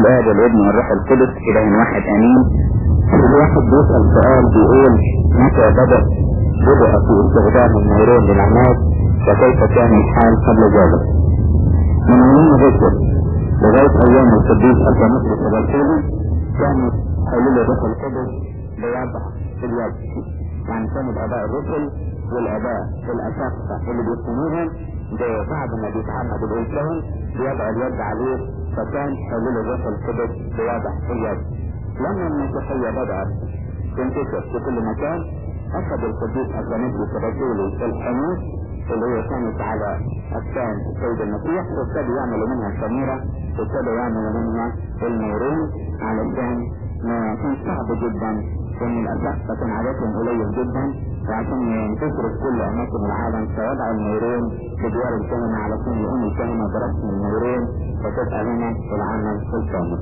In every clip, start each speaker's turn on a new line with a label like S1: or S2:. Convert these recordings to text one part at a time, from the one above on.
S1: الآب والابن والروح القدس إله واحد أمين الواحد بيسأل سؤال بيقول متى بدأ بدأ في استخدام النيرون للعماد وكيف كان الحال قبل ذلك من يوم ذكر لغاية أيام القديس الكنيسة الرسولي كانت حلول الروح القدس بوضع في اليد يعني كان الآباء الرسل والآباء الأساقفة اللي بيسموهم بعد ما بيتعمد الإنسان بيضع اليد عليه فكان حلول الروح القدس بوضع في اليد لما المسيحية بدأت تنتشر في كل مكان أخذ القديس أثناسيوس الرسولي الحنوس اللي هي كانت على أجسام السيد المسيح وابتدوا يعملوا منها الخميرة وابتدوا يعملوا منها النيرون علشان ما كان صعب جدا وان الأساقفة كان عددهم قليل جدا وعشان ينتشروا في كل أماكن العالم فوضعوا النيرون في ديار الكهنة علشان يقوم الكهنة برسم النيرون وتبقى هنا العمل الكامل.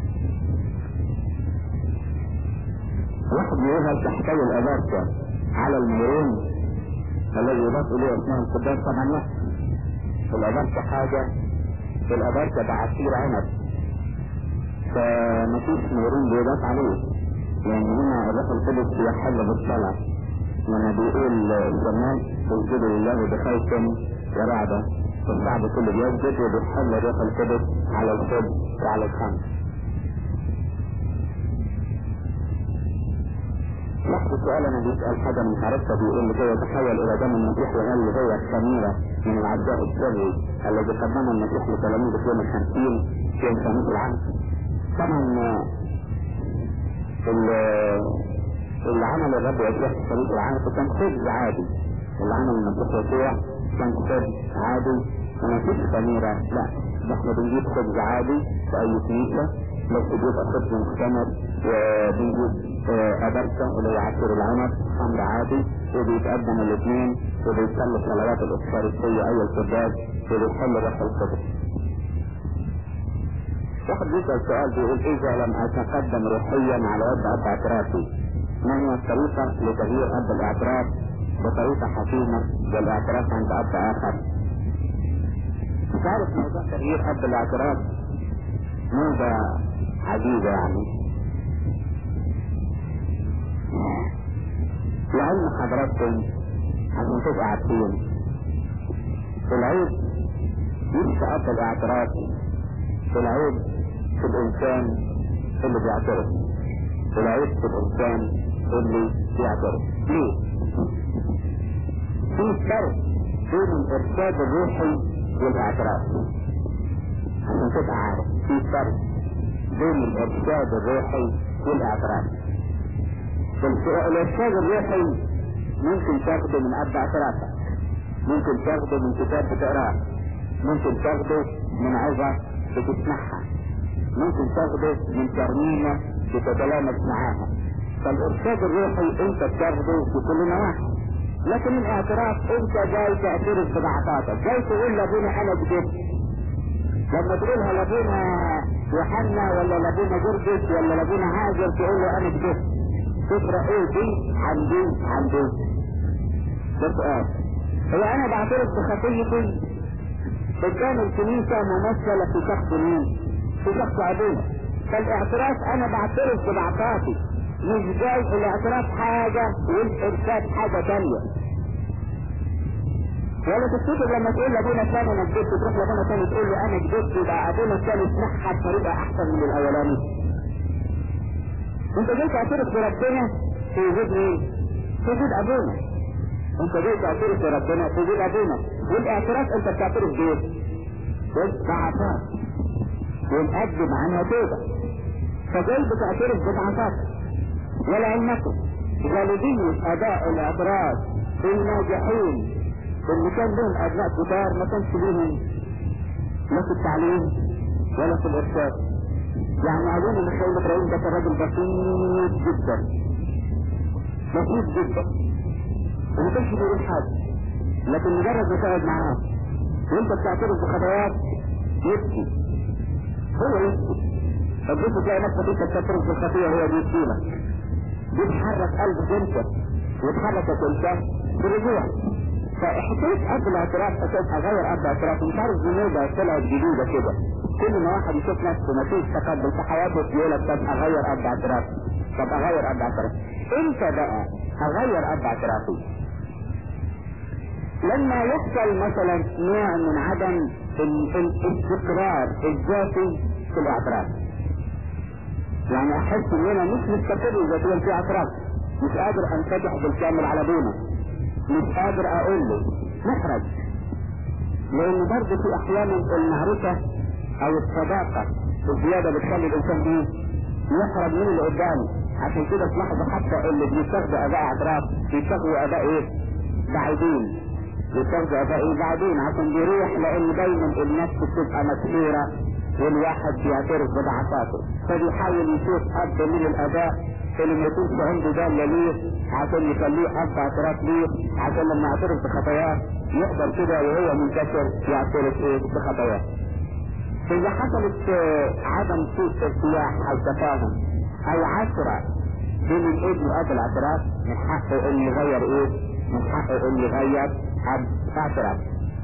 S1: واحد يقول هل تحتوي الأباركة على النيرون الذي يضاف إليه اسمه القداس طبعا لا الأباركة حاجة الأباركة ده عصير عنب فمفيش نيرون بيضاف عليه يعني هنا الروح القدس بيحل بالصلاة لما بيقول الزمان اسجدوا لله بخوف ورعبة الشعب كله بيسجد وبيحل الروح القدس على الخبز وعلى الخمر لحظة سؤال انا بيسأل حاجة من حارتها بيقول لي هو تحول الى دم المسيح وقال لي هو الخميرة من العداء السري الذي قدمه المسيح لتلاميذه في يوم الخمسين في يوم خميس العام طبعا اللي عمل الرب يسوع في الطريق العام كان خبز عادي اللي عمل المسيح يسوع كان خبز عادي وما فيش خميرة لا ده احنا بنجيب خبز عادي في اي كنيسة بس بيبقى خبز مختمر وبنجيب أبركة اللي هي عصير العنب خمر عادي وبيتقدم الاثنين وبيصلي صلوات الإفطارية أي القداس وبيحل روح القدس. واحد بيسأل سؤال بيقول إذا لم أتقدم روحيا على يد أب اعترافي ما هي الطريقة لتغيير أب الاعتراف بطريقة حكيمة للاعتراف عند أب آخر؟ تعرف موضوع تغيير أب الاعتراف موضة عجيبة يعني لعلم حضراتكم عشان تبقوا عارفين العيب مش في أب الاعتراف العيب في الإنسان اللي بيعترف العيب في الإنسان اللي بيعترف ليه؟ في فرق بين الإرشاد الروحي والاعتراف عشان تبقى عارف في فرق بين الإرشاد الروحي والاعتراف الإرشاد الروحي ممكن تاخده من أب اعترافك ممكن تاخده من كتاب بتقراه ممكن تاخده من عظة بتسمعها ممكن تاخده من ترنيمة بتتلامس معاها فالإرشاد الروحي أنت بتاخده بكل نواحي لكن الاعتراف أنت جاي تعترف بضعفاتك جاي تقول لابونا أنا كذبت لما تقولها لابونا يوحنا ولا لابونا جرجس ولا لابونا هاجر تقول له أنا كذبت تقرا ايه دي عن دي عن دي ده سؤال هو انا بعترف بخطيتي قدام الكنيسة ممثلة في شخص مين؟ في شخص ابونا فالاعتراف انا بعترف بضعفاتي مش جاي الاعتراف حاجة والارشاد حاجة تانية ولا تفتكر لما تقول لابونا الثاني انا كدبت تروح لابونا الثاني تقول له انا كدبت يبقى ابونا الثاني يسمعها بطريقة احسن من الاولاني انت جاي تعترف بربنا في وجود مين؟ في وجود ابونا انت جاي تعترف بربنا في وجود ابونا والاعتراف انت بتعترف بايه؟ بالضعفات ونقدم عنها توبه فجاي بتعترف بضعفات ولعلمكم غالبية اداء الاعتراف الناجحين اللي كان لهم ابناء كبار ما كانش لهم لا في التعليم ولا في الارشاد يعني أظن ان خيل ابراهيم ده كان راجل بسيط جدا بسيط جدا وما كانش بيقول حاجه لكن مجرد ما تقعد معاه وانت بتعترف بخطوات يبكي هو يبكي فبص تلاقي نفسك انت بتعترف بالخطيه وهو بيبكي لك بيتحرك قلبك انت وتحركك انت بالرجوع فحكايه اب الاعتراف اساسها غير اب اعتراف مش عارف جنوبه طلعت جديده كده كل ما واحد يشوف نفسه ما فيش تقدم في حياته يقول لك طب اغير اب اعتراف طب اغير اب اعتراف امتى بقى اغير اب اعترافي لما يحصل مثلا نوع من عدم الاستقرار الذاتي في الاعتراف يعني احس ان انا مش مستقر ذاتيا في اعتراف مش قادر انفتح بالكامل على ابونا مش قادر اقول له محرج لان برضه في احيانا المعرفة او الصداقة الزيادة بتخلي الانسان دي يحرج من اللي قدامه عشان كده تلاحظوا حتى اللي بيتاخدوا اباء اعتراف بيتاخدوا اباء ايه بعيدين بيتاخدوا اباء ايه بعيدين عشان بيروح لان دايما النفس بتبقى مسحورة والواحد بيعترف بضعفاته فبيحاول يشوف اب من الاباء اللي ما يكونش عنده دالة ليه عشان يخليه اب اعتراف ليه عشان لما يعترف بخطاياه يقدر كده وهو منكسر يعترف ايه بخطاياه اذا حصلت عدم سوء ارتياح او تفاهم او عشرة بين الابن واب الاعتراف من حقه انه يغير ايه من حقه انه يغير اب اعتراف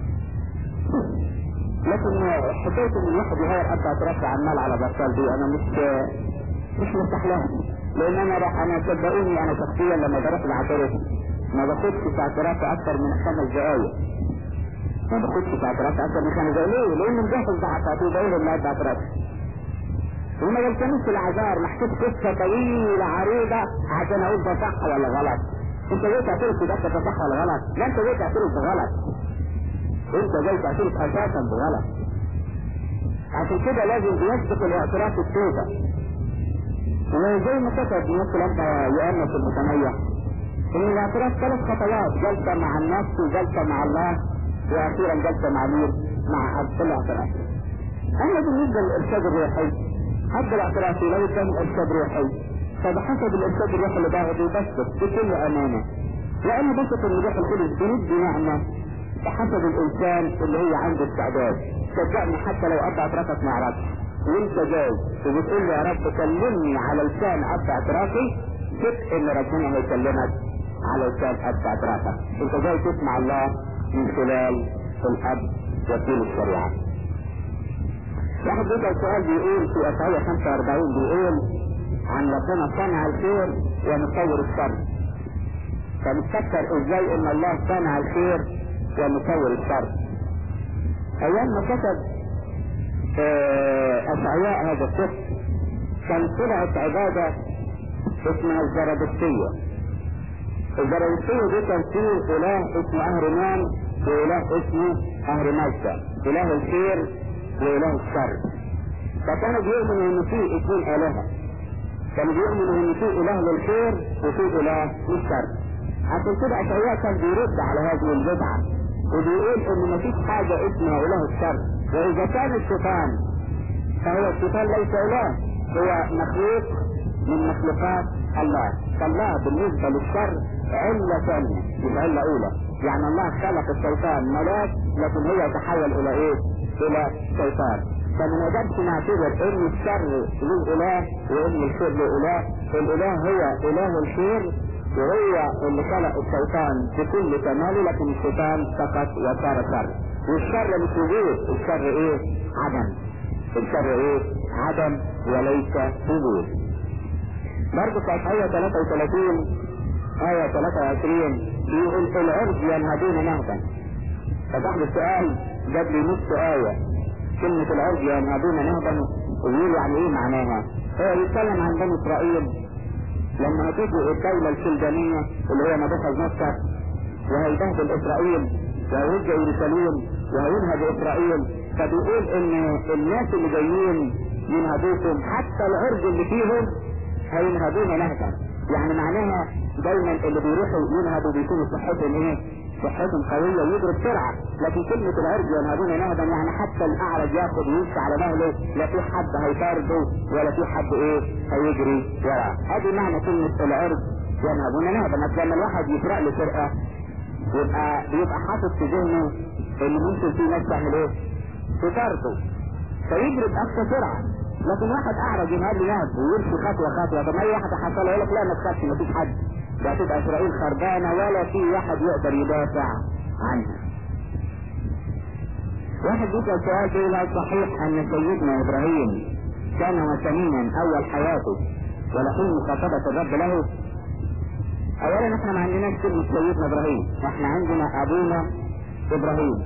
S1: لكن حكاية ان الواحد يغير اب اعتراف عمال على بطال دي انا مش مش مستحلها لان انا راح انا صدقوني انا شخصيا لما بروح بعترف ما باخدش في اعترافي اكتر من خمس دقايق ما باخدش في اعترافي اكتر من خمس دقايق ليه؟ لان مجهز ضعفاتي وبقول ان ابدا اعتراف وما يلتمس العذار محتاج قصه طويله عريضه عشان اقول ده صح ولا غلط انت جاي تعترف ده ده صح ولا غلط لا انت جاي تعترف بغلط انت جاي تعترف اساسا بغلط عشان كده لازم بيسبق الاعتراف التوبه وزي ما كتب مثل انت يؤنس المتميع ان الاعتراف ثلاث خطوات جلسه مع النفس وجلسه مع الله واخيرا جلسه مع مين؟ مع اب الاعتراف. اما بالنسبه للارشاد الروحي حد الاعتراف لو كان ارشاد روحي فبحسب الارشاد الروحي اللي باخده بثبت بكل امانه لان بثبت ان الروح القدس بندي نعمه بحسب الانسان اللي هي عنده استعداد صدقني حتى لو اب اعترافك ما يعرفش وانت جاي وبتقول له يا رب كلمني على لسان اب اعترافي ثق ان ربنا هيكلمك على لسان اب اعترافك انت جاي تسمع الله من خلال الاب وكيل الشريعه واحد بيسأل سؤال بيقول في أشعية 45 بيقول عن ربنا صنع الخير ومصور الشر فبتفكر ازاي ان الله صنع الخير ومصور الشر ايام ما كتب اشعياء هذا الطفل كان طلعت عبادة اسمها الزرادشتية الزرادشتية دي كان فيه اله اسمه اهرمان واله اسمه اهرمازدا اله الخير واله الشر فكانوا بيؤمنوا ان في اثنين الهه كانوا بيؤمنوا ان في اله للخير وفي اله للشر عشان كده اشعياء كان بيرد على هذه البدعه وبيقول ان مفيش حاجه اسمها اله الشر واذا كان الشيطان فهو الشيطان ليس اله هو مخلوق من مخلوقات الله فالله بالنسبه للشر عله ثانيه مش عله اولى يعني الله خلق الشيطان ملاك لكن هو تحول الى ايه؟ الى شيطان فما نقدرش نعتبر ان الشر له اله وان الخير له اله الاله هو اله الخير وهو اللي خلق الشيطان بكل كماله لكن الشيطان فقط وصار شر والشر مش وجود الشر ايه عدم الشر ايه عدم وليس وجود برضه في اشعياء 33 آية 23 بيقول العرض ينهدون نهبا فتحت السؤال جاب لي نص آية كلمة العرض ينهدون نهبا ويقول يعني ايه معناها هو بيتكلم عن بني اسرائيل لما هتيجي الدولة الكلدانية اللي هي نبوخذ نصر وهيبهدل اسرائيل وهيرجع يرسلون وهينهب اسرائيل فبيقول ان الناس اللي جايين ينهبوكم حتى العرض اللي فيهم هينهبون نهبا يعني معناها دايما اللي بيروحوا ينهبوا بيكونوا صحتهم ايه صحتهم قوية ويجروا بسرعة لكن كلمة العرض ينهبون نهبا يعني حتى الاعرج ياخد ويمشي على مهله لا في حد هيطارده ولا في حد ايه هيجري وراه ادي معنى كلمة العرض ينهبون نهبا مثلا لما الواحد يسرق له سرقة يبقى بيبقى حاطط في ذهنه ان ممكن في ناس تعمل ايه تطارده فيجري باقصى سرعة لكن واحد اعرج ينهب لي نهب ويمشي خطوة خطوة طب اي واحد حصل يقول لك لا ما تخافش مفيش حد ده هتبقى اسرائيل خربانة ولا في واحد يقدر يدافع عنها واحد بيسأل سؤال بيقول هل صحيح ان سيدنا ابراهيم كان وثنيا اول حياته ولحين مخاطبة الرب له اولا احنا ما عندناش كلمة سيدنا ابراهيم احنا عندنا ابونا ابراهيم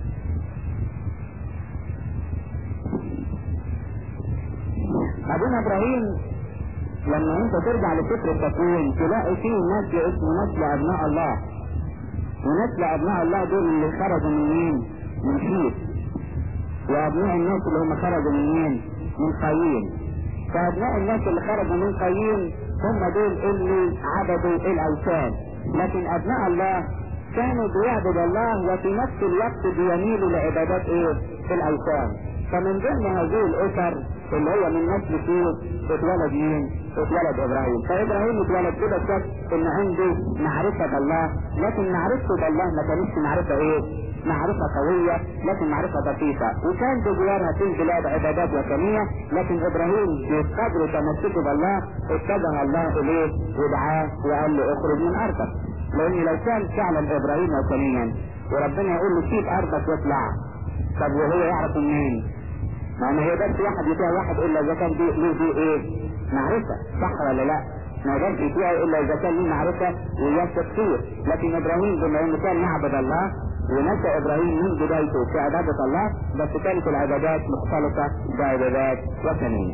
S1: ابونا ابراهيم لما انت ترجع لفكر التكوين تلاقي فيه نسل اسمه نسل ابناء الله ونسل ابناء الله دول اللي خرجوا من مين؟ من شيف وابناء الناس اللي هم خرجوا من مين؟ من قايين فابناء الناس اللي خرجوا من قايين هم دول اللي عبدوا الاوثان لكن ابناء الله كانوا بيعبدوا الله وفي نفس الوقت بيميلوا لعبادات ايه؟ الاوثان فمن ضمن هذه الاسر اللي هو من نسل شيوخ اتولد مين؟ اتولد ابراهيم فابراهيم اتولد كده شك ان عنده معرفة بالله لكن معرفته بالله ما كانتش معرفة ايه؟ معرفة قوية لكن معرفة بسيطة وكان بجوارها في البلاد عبادات وثنية لكن ابراهيم بقدر تمسكه بالله اتجه الله اليه ودعاه وقال له اخرج من ارضك لان لو كان فعلا ابراهيم وثنيا وربنا يقول له سيب ارضك واطلع طب وهو يعرف منين؟ ما هي بس واحد يطيع واحد الا اذا كان دي له دي ايه؟ معرفة صح ولا لا؟ ما يقدرش يطيعه الا اذا كان له معرفة ويثق فيه لكن ابراهيم بما انه كان يعبد الله ونشأ ابراهيم من بدايته في عبادة الله بس كانت العبادات مختلطة بعبادات وثنية.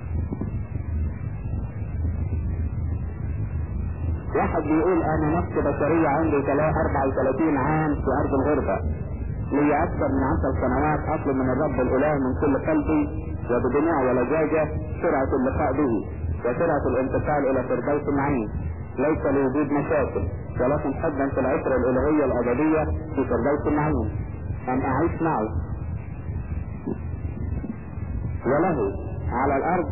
S1: واحد بيقول انا نفس بشرية عندي 34 عام في ارض الغربة لي اكثر من عشر سنوات اطلب من الرب الاله من كل قلبي وبدموع ولجاجة سرعة اللقاء به وسرعة الانتقال الى فردوس النعيم ليس لوجود مشاكل ولكن حبا في العشرة الالهية الابدية في فردوس النعيم ان اعيش معه وله على الارض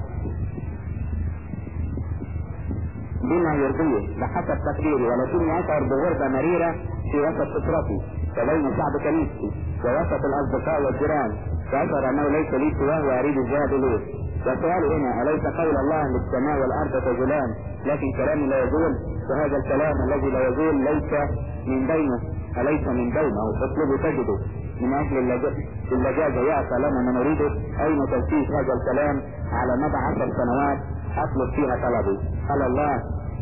S1: بما يرضيه بحسب تقديري ولكني اشعر بغربة مريرة في وسط فطرتي وبين شعب كنيستي ووسط الاصدقاء والجيران فاشعر انه ليس لي سواه واريد الذهاب اليه وسؤالي هنا اليس قول الله للسماء والارض تزولان لكن كلامي لا يزول وهذا الكلام الذي لا يزول ليس من بينه أليس من بينه اطلبوا تجدوا من أجل اللجاجة يأتى لنا ما نريده أين تنفيذ هذا الكلام على مدى عشر سنوات أطلب فيها طلبي قال الله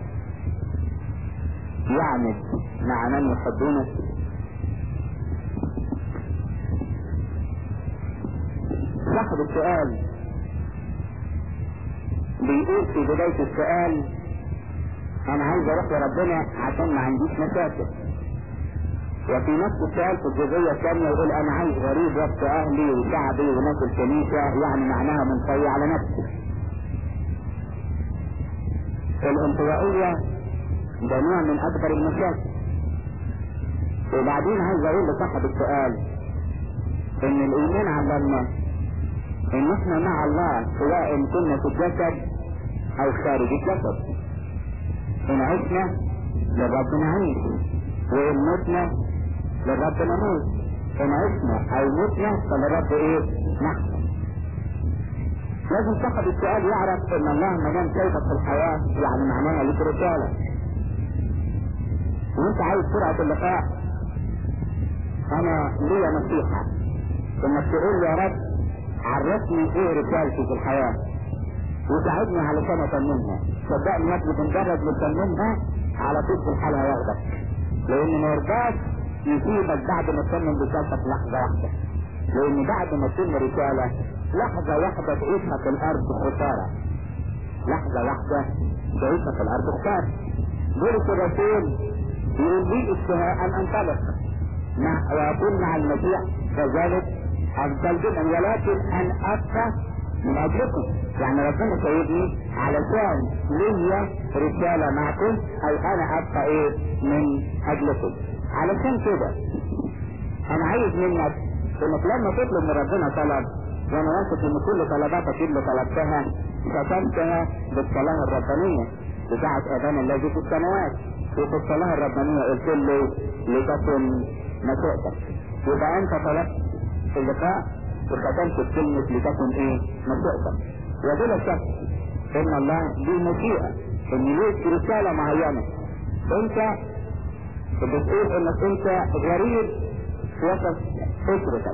S1: يعمد مع من يحبونه صاحب السؤال بيقول في بداية السؤال انا عايز اروح لربنا عشان ما عنديش مشاكل وفي نفس السؤال في الجزئية الثانية يقول انا عايز غريب وسط اهلي وشعبي وناس الكنيسة يعني معناها منطوي على نفسي الانطوائية ده نوع من اكبر المشاكل وبعدين عايز اقول لصاحب السؤال ان الايمان علمنا ان احنا مع الله سواء كنا في الجسد او خارج الجسد ان عشنا للرب نعيش وان متنا للرب نموت ان عشنا او متنا فللرب ايه نحن لازم صاحب السؤال يعرف ان الله ما دام شايفك في الحياة يعني معناها لك رسالة وانت عايز سرعة اللقاء انا ليا نصيحة انك تقول يا رب عرفني ايه رسالتي في الحياة وساعدني علشان اتممها صدقني يا ابني بمجرد ما تتممها على طول في الحال هياخدك لان ما يرضاش يسيبك بعد ما تتمم رسالتك لحظة واحدة لان بعد ما تتم رسالة لحظة واحدة تعيشها في الارض خسارة لحظة واحدة تعيشها في الارض خسارة بولس الرسول يقول لي اشتهاء ان انطلق مع واكون مع المسيح كذلك افضل جدا ولكن ان ابقى من اجلكم يعني ربنا سيدني علشان ليا رسالة معكم او انا ابقى ايه من اجلكم علشان كده انا عايز منك انك لما تطلب من ربنا طلب وانا واثق ان كل طلباتك اللي طلبتها ختمتها بالصلاة الربانية بتاعت ابانا الذي في السماوات وفي الصلاة الربانية قلت له لتكن مشيئتك يبقى انت طلبت في اللقاء وختمت بكلمة لتكن ايه مشيئتك وبلا شك ان الله ليه مشيئة ان ليك رسالة معينة انت بتقول انك انت غريب في وسط اسرتك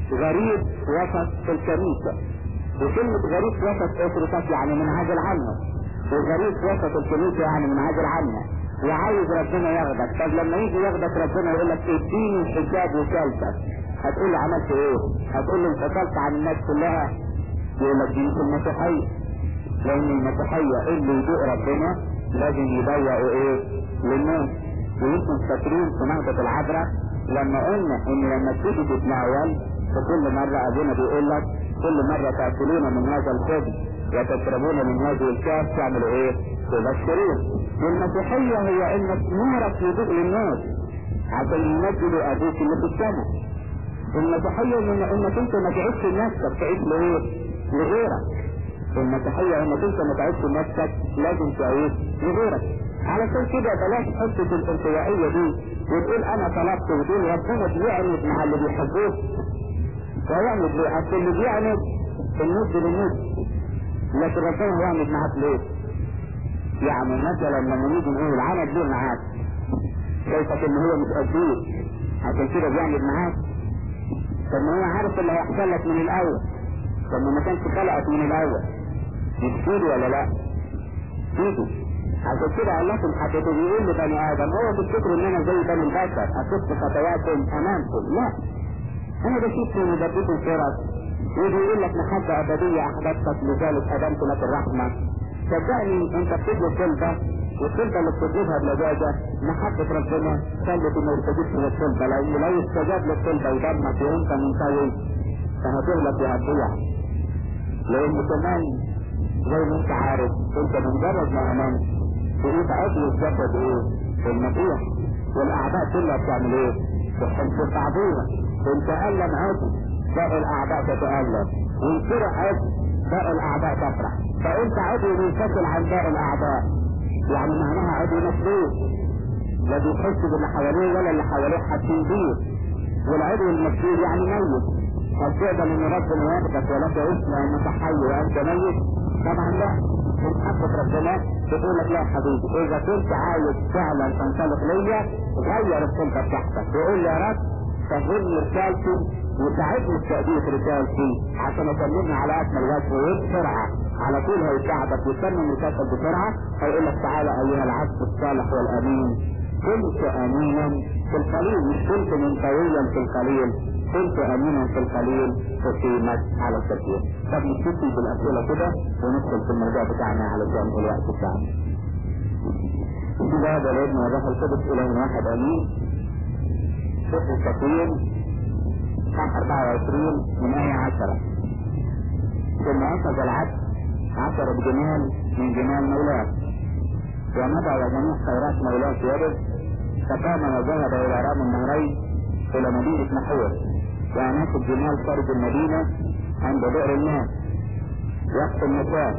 S1: غريب وسط الكنيسة وكلمة غريب وسط أسرتك يعني منعزل عنها وغريب وسط الكنيسة يعني منعزل عنها وعايز ربنا ياخدك طب لما يجي ياخدك ربنا يقول لك اديني الحجاب وكالتك هتقول له عملت ايه هتقول له انفصلت عن الناس كلها يقول لك دي في المسيحية لان المسيحية اللي يدوق ربنا لازم يضيقوا ايه للناس ويمكن فاكرين في نهضة العبرة لما قلنا ان لما تيجي تتناول في كل مرة ابونا بيقول لك كل مرة تأكلون من هذا الخبز وتشربون من هذه الكاس تعملوا ايه تبشرون والمسيحية هي انك نورك يضيء للناس عشان يمجدوا ابوك اللي في السماء المسيحية ان انك انت ما تعيش لنفسك تعيش لايه لغيرك المسيحية انك انت ما تعيش لنفسك لازم تعيش لغيرك علشان كده بلاش حتة الانطوائية دي وتقول انا طلبت وتقول ربنا بيعند مع اللي بيحبوه ويعند ليه اصل اللي بيعند الند للند لكن ربنا يعند معاك ليه يعني مثلا لما نيجي نقول عند ليه معاك شايفك ان هو مش قدير عشان كده بيعند معاك طب ما هو عارف اللي هيحصل لك من الاول طب ما كانش خلقك من الاول مش كده ولا لا كده عشان كده قال لكم حبيته بيقول لبني ادم هو تفتكروا ان انا زي بني البشر اكف خطواتكم امامكم لا انا بشوفكم وبديكم فرص وبيقول لك محبة ابدية احببتك لذلك ادمت لك الرحمة صدقني انت بتطلب طلبة والطلبة اللي بتطلبها بلجاجة محبة ربنا خلت ما يستجيبش للطلبة لان لو استجاب للطلبة يضمك وانت منطوي فهتغلط وهتضيع لان كمان زي ما انت عارف انت بمجرد ما امنت تقول عضو الجسد ايه المسيح والاعداء كلها بتعمل ايه تحب بعضيها انت الم عضو باقي الاعداء تتالم وانشرح عضو باقي الاعداء تفرح فانت عضو منفصل عن باقي الاعداء يعني معناها عضو مسلوب لا بيحس باللي حواليه ولا اللي حواليه حاسين بيه والعضو المسلوب يعني ميت هل تقبل ان ربنا ياخدك ولك اسم انك حي وانت ميت طبعا لا من حقك ربنا تقول لك لا يا حبيبي اذا كنت عايز فعلا تنطلق ليا غير السلطه بتاعتك وقول لي يا رب فهمني رسالتي وساعدني في تأدية رسالتي عشان اسلمني على اكمل وجه وبسرعه على طول هيساعدك ويسلم رسالتك بسرعه هيقول لك تعالى ايها العبد الصالح والامين كنت امينا في القليل مش كنت منطويا في القليل كنت امينا في القليل اقيمت على الكثير طب نبتدي بالاسئله كده وندخل في الموضوع بتاعنا علشان الوقت بتاعنا ده بلدنا الروح القدس اله واحد امين شوف التقويم صح 24 من آية 10 ثم أخذ العبد عشر بجمال من جمال مولاه ومضى وجميع خيرات مولاه في يده فقام وذهب إلى رام النهرين إلى مدينة محور وهناك الجمال خارج المدينة عند بئر الماء وقت المساء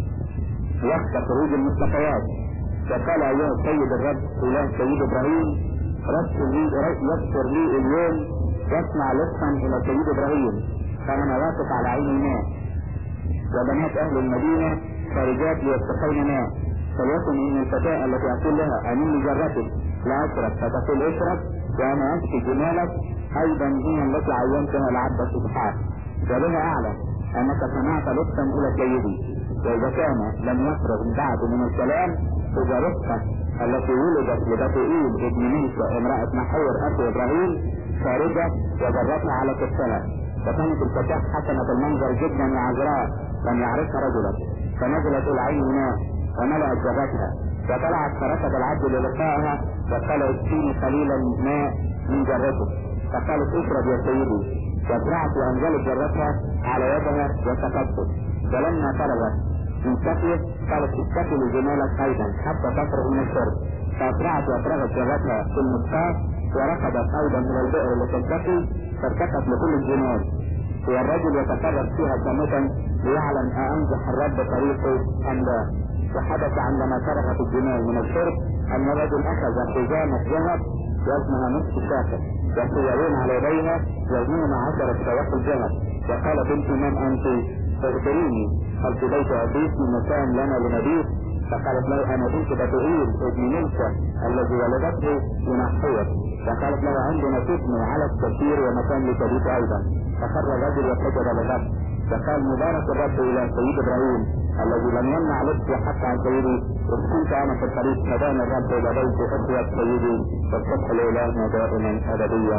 S1: وقت خروج المستقيات فقال أيها السيد الرب إله سيد إبراهيم رسل لي يسر لي اليوم واصنع لصا إلى سيد إبراهيم فأنا واقف على عين الماء وبنات أهل المدينة خارجات ليستقين ماء فليكن إن الفتاة التي أقول لها أمين جرتك لا أشرب فتقول اشرب وأنا أسقي جمالك أيضا هي التي عينتها العبد إسحاق وبها أعلم أنك صنعت لطفا إلى سيدي وإذا كان لم يفرغ بعد من الكلام إذا رفقة التي ولدت لبتوئيل ابن ميسى امرأة محور أخي إبراهيم خارجة وجرتها على كفها فكانت الفتاة حسنة المنظر جدا وعذراء لم يعرفها رجلا فنزلت إلى عين ماء وملأت جرتها فطلعت فركض العبد للقائها وقال اسقيني قليلا ماء من جرته فقالت اشرب يا سيدي فاسرعت وانزلت جرتها على يدها وسقطت فلما فرغت من سقيه قالت اتقي لجمالك ايضا حتى تفرغ من الشرب فاسرعت وافرغت جرتها في المصفاه وركضت ايضا الى البئر لتلتقي فارتقت لكل الجمال والرجل يتفرج فيها صامتا ليعلم أأنجح الرب طريقه أم لا وحدث عندما فرغت الجمال من الشرب أن الرجل أخذ حزامة ذهب وزنها نصف شاكر وسيارين على يديها وزنهما عشرة شواحل ذهب وقال بنت من أنت اخبريني هل في بيت أبيك مكان لنا لنبيك فقالت له أنا بنت بتوئيل ابن ملكة الذي ولدته ينحير فقالت له عندنا تبني على الكثير ومكان لتبيت ايضا فخر الرجل وسجد للرب فقال مبارك الرب الى سيد ابراهيم الذي لم يمنع لبسي حتى عن سيدي اذ كنت انا في الطريق فدان الرب الى بيت اخوة سيدي والصبح لالهنا دائما ابديا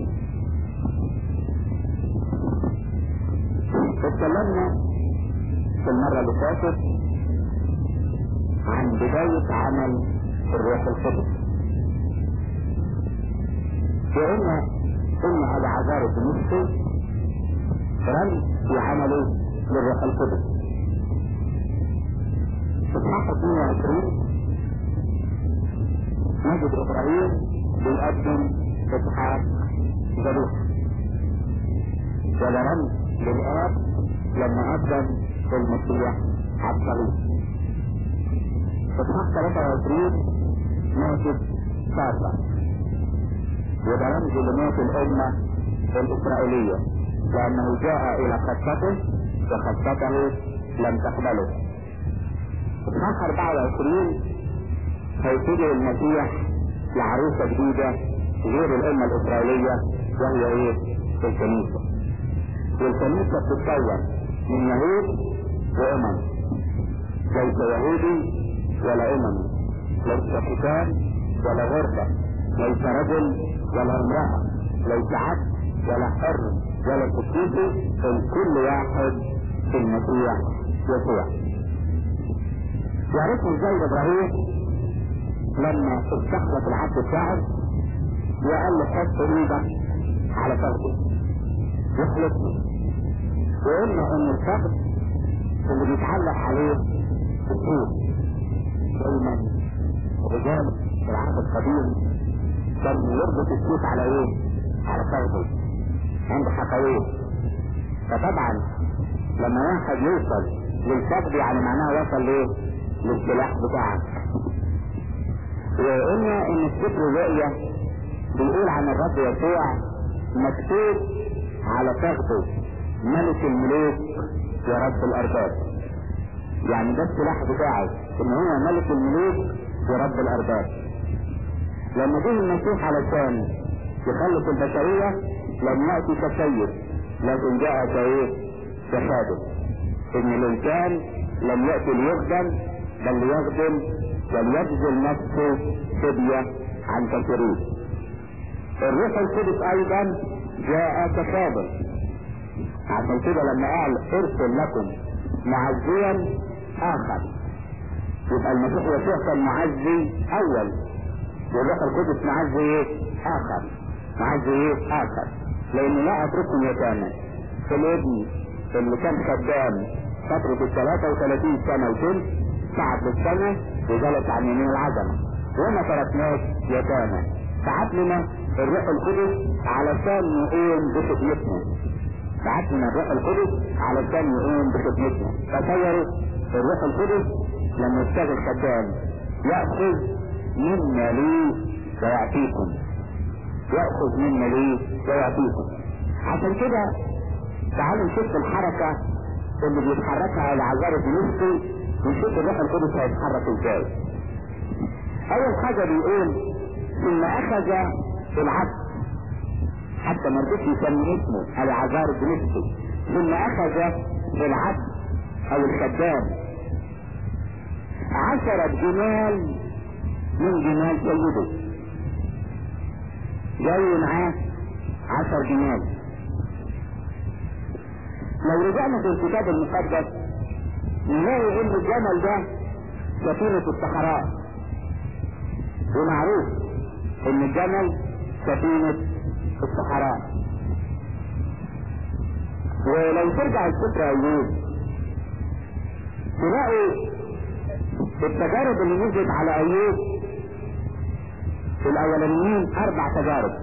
S1: اتكلمنا في المرة اللي فاتت عن بداية عمل الروح القدس وقلنا ان ابو عذار الدمشقي رمز في عمله للروح القدس اصحاح 22 نجد ابراهيم بيقدم اسحاق ذبيح ولا رمز للاب لما قدم المسيح على الصليب اصحاح 23 ماتت سارة وده رمز لموت الامة الاسرائيلية لانه جاء الى خطته وخطته لم تقبله اصحاح 24 هيتجه المسيح لعروسة جديدة غير الامة الاسرائيلية وهي ايه الكنيسة والكنيسة بتتكون من يهود وامم ليس يهودي ولا امم ليس ختان ولا غربة ليس رجل ولا امرأة ليس عبد ولا حر ولا سكيتي الكل واحد في المسيح يسوع يعرفوا ازاي ابراهيم لما استخلف العبد بتاعه وقال له حط ايدك على فخذه يخلصني وقلنا ان الفخذ اللي بيتعلق عليه الطول دايما رجال في العهد القديم كان يربط السيف على ايه؟ على فخذه عند حقويه فطبعا لما واحد يوصل للفخذ يعني معناه وصل ليه؟ للسلاح بتاعك وقلنا ان السفر الرؤية بيقول عن الرب يسوع مكتوب على فخذه ملك الملوك ورب الارباب يعني ده السلاح بتاعه ان هو ملك الملوك ورب الارباب لما جه المسيح علشان يخلص البشرية لم يأتي كسيد لكن جاء كايه كخادم ان الانسان لم يأتي ليخدم بل ليخدم وليبذل نفسه فدية عن كثيرين الروح القدس ايضا جاء كخادم عشان كده لما قال ارسل لكم معزيا اخر يبقى المسيح يسوع كان معزي اول والروح القدس معزي ايه اخر معزي ايه اخر لان لا اترككم يتامى الابن اللي كان خدام فترة ال 33 سنة وثلث صعد للسنة وجلس عن يمين العظمة وما تركناش يتامى بعت لنا الروح القدس علشان نقوم بخدمتنا بعت لنا الروح القدس علشان نقوم بخدمتنا تصوروا الروح القدس لما يشتغل خدام يأخذ مما لي ويعطيكم يأخذ مما لي ويعطيكم عشان كده تعالوا نشوف الحركة اللي بيتحركها العذاب الدمشقي ونشوف الروح القدس هيتحرك ازاي اول حاجة بيقول ثم اخذ العبد حتى ما رضيش يسمي اسمه العذار الدمشقي ثم اخذ العبد او الخدام عشرة جمال من جمال سيده جاي معاه عشر جمال لو رجعنا في الكتاب المقدس نلاقي ان الجمل ده سفينة الصحراء ومعروف ان الجمل سفينة الصحراء ولو ترجع الفكرة ايوب تلاقي التجارب اللي نزلت على ايوب في الاولانيين اربع تجارب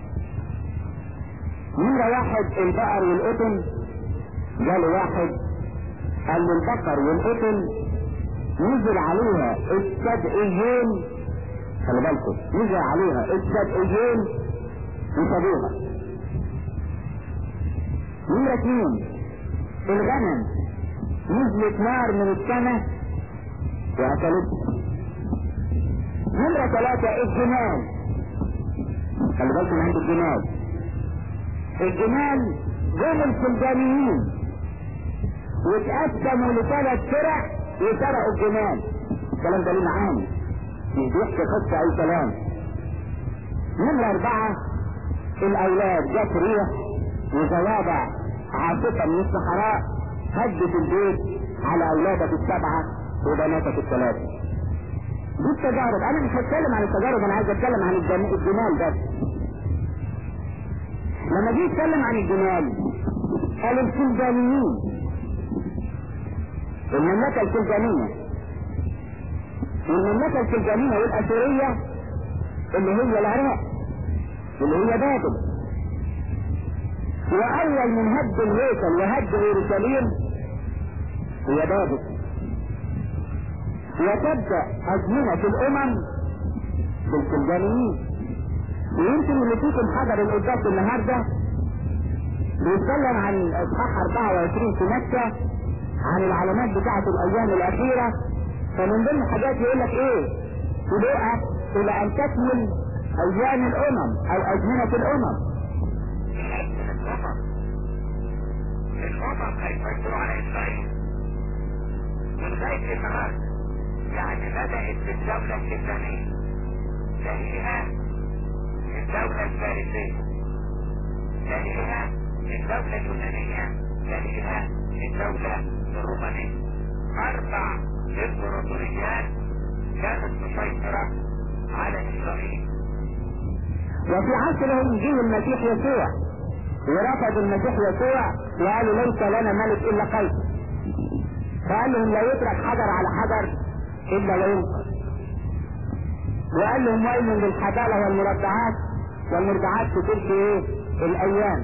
S1: نمرة واحد البقر والقطن جاله واحد قال له البقر والقطن نزل عليها السبعيين خلي بالكم نزل عليها السبعيين وسابوها نمرة اثنين الغنم نزلت نار من السماء واكلتها نمرة ثلاثة الجمال خلي بالكم من عند الجمال الجمال جم السلجانيين واتقسموا لثلاث فرق وسرقوا الجمال الكلام ده ليه معاني مش بيحكي قصة اي كلام نمرة اربعة الاولاد جت ريح وزوابع عاصفة من الصحراء هدت البيت على اولادك السبعة وبناتك الثلاثة دي التجارب انا مش هتكلم عن التجارب انا عايز اتكلم عن الجم- الجمال بس لما جه يتكلم عن الجمال قال السلجانيين المملكة السلجانية والمملكة السلجانية والأسورية اللي هي العراق اللي هي بابل وأول من هد الهيكل وهد أورشليم هي بابل وتبدأ أزمنة الأمم بالسلجانيين ويمكن اللي فيكم حضر القداس النهارده بيتكلم عن اصحاح 24 في مكة عن العلامات بتاعة الايام الاخيرة فمن ضمن الحاجات يقول لك ايه تبقى الى ان تكمل ايام الامم او ازمنة الامم
S2: الامم الامم هيسيطروا على اسرائيل من لغايه النهارده يعني بدات بالدوله الاسلاميه تليها الدوله الفارسيه تليها الدوله اليونانيه تليها الدوله الرومانيه اربع امبراطوريات كانت مسيطره على اسرائيل
S1: وفي عصرهم جه المسيح يسوع ورفض المسيح يسوع وقالوا ليس لنا ملك الا قيصر فقال لهم لا يترك حجر على حجر الا وينقذ وقال لهم ويل للحبالة والمرضعات والمرضعات في تلك ايه الايام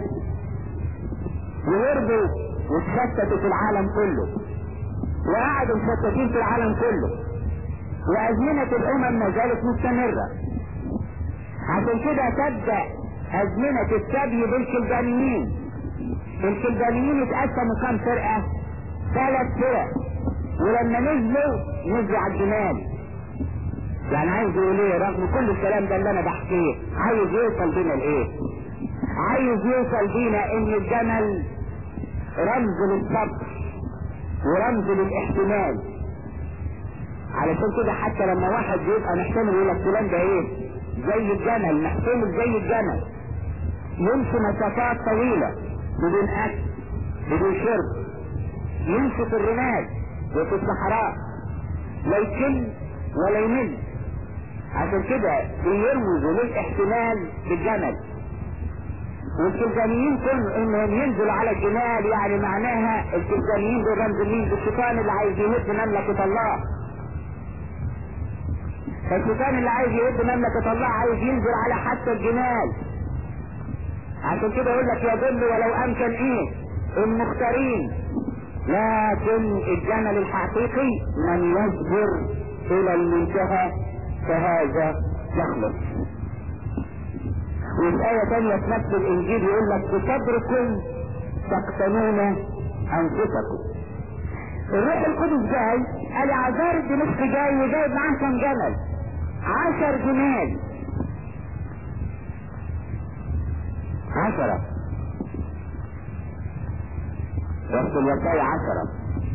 S1: وهربوا واتشتتوا في العالم كله وقعدوا مشتتين في العالم كله وازمنة الامم ما زالت مستمرة عشان كده تبدأ ازمنة السبي بالكلدانيين الكلدانيين اتقسموا كام فرقة ثلاث فرق ولما نزلوا نزلوا على الجمال يعني عايز يقول ايه رغم كل الكلام ده اللي انا بحكيه عايز يوصل بينا لايه عايز يوصل بينا ان الجمل رمز للصبر ورمز للاحتمال علشان كده حتى لما واحد بيبقى محتمل يقول لك فلان ده ايه زي الجمل محتمل زي الجمل يمشي مسافات طويلة بدون اكل بدون شرب يمشي في الرمال وفي الصحراء لا يكل ولا يمل عشان كده بيرمزوا للاحتمال بالجمل والسلجانيين كانوا انهم ينزلوا على الجمال يعني معناها السلجانيين دول رمز مين الشيطان اللي عايز يهد مملكة الله فالشيطان اللي عايز يهد مملكة الله عايز ينزل على حتى الجمال عشان كده يقول لك يضل ولو امكن ايه المختارين لكن الجمل الحقيقي من يصبر الى المنتهى فهذا يخلص وفي آية تانية في نفس الإنجيل يقول لك بصبركم تقتنون أنفسكم الروح القدس جاي قال عذار الدمشق جاي وجايب معاه كام جمل عشر جمال عشرة بس الوصايا عشرة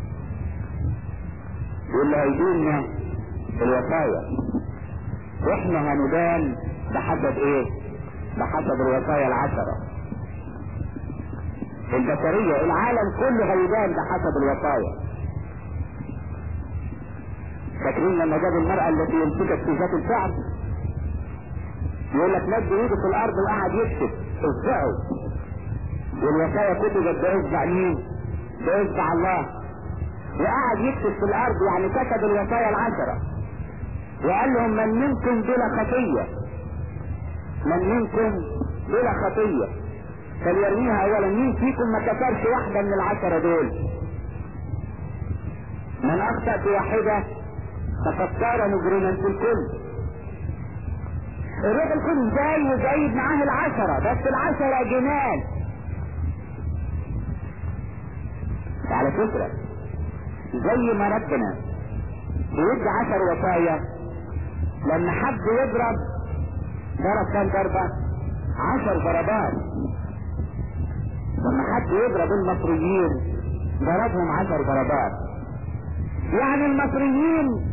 S1: واللي هيجيلنا الوصايا واحنا هندان بحسب ايه بحسب الوصايا العشرة البشرية العالم كله هيدان بحسب الوصايا فاكرين لما جاب المرأة التي يمسكت في ذات الفعل يقول لك مد ايده في الارض وقعد يكتب اصبعه والوصايا كتبت باصبع مين؟ باصبع الله وقعد يكتب في الارض يعني كتب الوصايا العشرة وقال لهم من منكم بلا خطية من منكم بلا خطية فليرميها اولا مين فيكم ما كسرش واحدة من العشرة دول من اخطأ في واحدة فقد صار مجرما في الكل الروح القدس جاي وجايب معاه العشرة بس العشرة جمال على فكرة زي ما ربنا بيدي عشر وصايا لما حب يضرب ضرب كام ضربة عشر ضربات لما حد يضرب المصريين ضربهم عشر ضربات يعني المصريين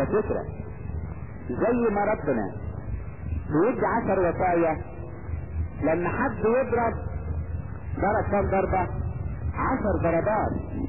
S1: على فكرة زي ما ربنا بيدي عشر وصايا لما حد يضرب ضرب كام ضربة عشر ضربات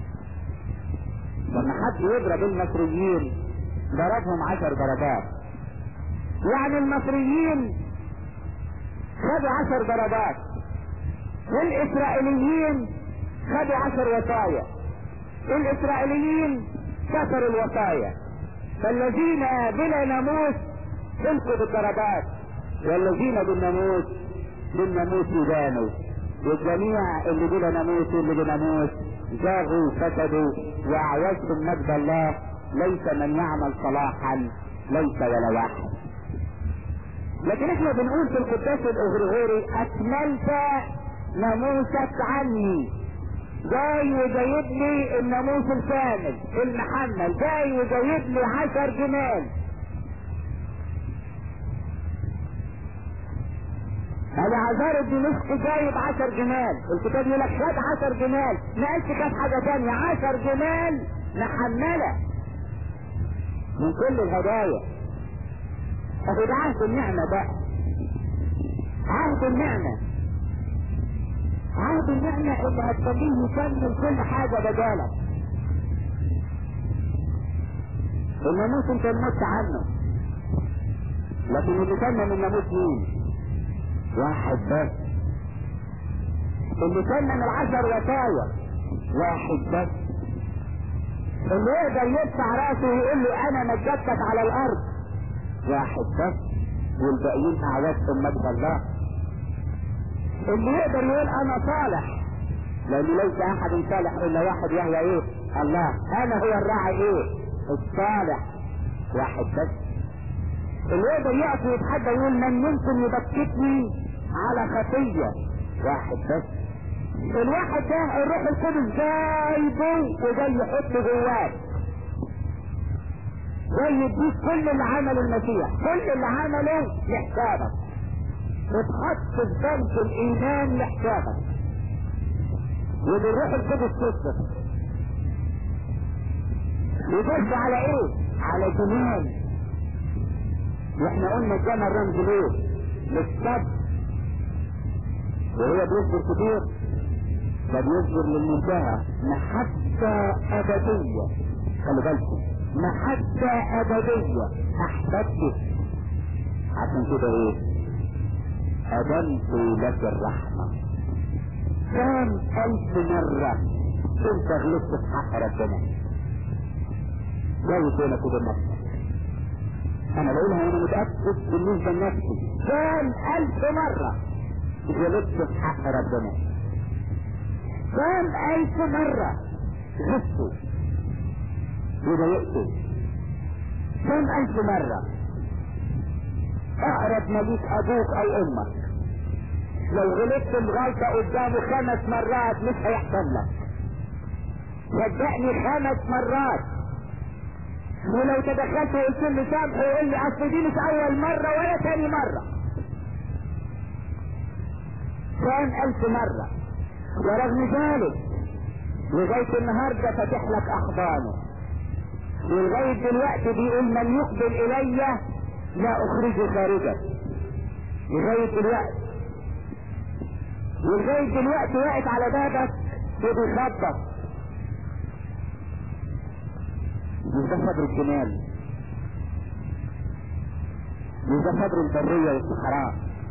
S1: لما حد يضرب المصريين ضربهم عشر ضربات يعني المصريين خدوا عشر ضربات والاسرائيليين خدوا عشر وصايا الاسرائيليين كسروا الوصايا فالذين بلا ناموس سلكوا بالضربات والذين بالناموس بالناموس يدانوا والجميع اللي بلا ناموس واللي بناموس زاغوا فسدوا واعوزتم مجد الله ليس من يعمل صلاحا ليس ولا واحد لكن احنا بنقول في القداس الاغريغوري اكملت ناموسك عني جاي وجايب لي الناموس الكامل المحمل جاي وجايب لي عشر جمال هذا عذار الدمشق جايب عشر جمال الكتاب يقول لك خد عشر جمال ما قالش خد حاجة تانية عشر جمال محملة من كل الهدايا اهو ده عهد النعمة بقى عهد النعمة عهد النعمة اللي هتخليه يكمل كل حاجة بدالك الناموس انت نمت عنه لكن اللي تمم الناموس مين؟ واحد بس اللي تمم العشر وصايا واحد بس اللي يقدر يدفع راسه ويقول له انا مجدتك على الارض واحد بس والباقيين اعوادهم مجد الله اللي يقدر يقول انا صالح لان ليس احد صالح الا واحد وهو ايه الله انا هو الراعي ايه الصالح واحد بس اللي يقدر يقف ويتحدى يقول من منكم يبكتني على خطية واحد بس الواحد ده الروح القدس جايبه وجاي يحطه جواك جاي يديك كل اللي عمله المسيح كل اللي عمله لحسابك اتحط في بنك الايمان لحسابك وبالروح القدس تصدق يبص على ايه على جمال واحنا قلنا الجمل رمز ليه للصبر وهو بيصبر كتير ده بيصبر للمنتهى محبة أبدية خلي بالكم محبة أبدية أحببتك عشان كده إيه أدمت لك الرحمة كام ألف مرة أنت غلطت في حق ربنا جاي بينك وبين نفسك أنا بقولها وأنا متأكد بالنسبة لنفسي كام ألف مرة غلطت في حق ربنا كام ألف مرة غلطت وضايقته كام ألف مرة اقرب ما ليك ابوك او امك لو غلطت الغلطة قدامه خمس مرات مش هيحصل لك صدقني خمس مرات ولو تدخلت وقلت له سامحه يقول لي اصل دي مش اول مرة ولا تاني مرة كام الف مرة ورغم ذلك لغاية النهاردة فاتح لك احضانه ولغاية دلوقتي بيقول من يقبل الي لا اخرجه خارجا لغاية دلوقتي ولغاية دلوقتي واقف على بابك وبيخبط مش ده صبر الجمال مش ده صبر البرية والصحراء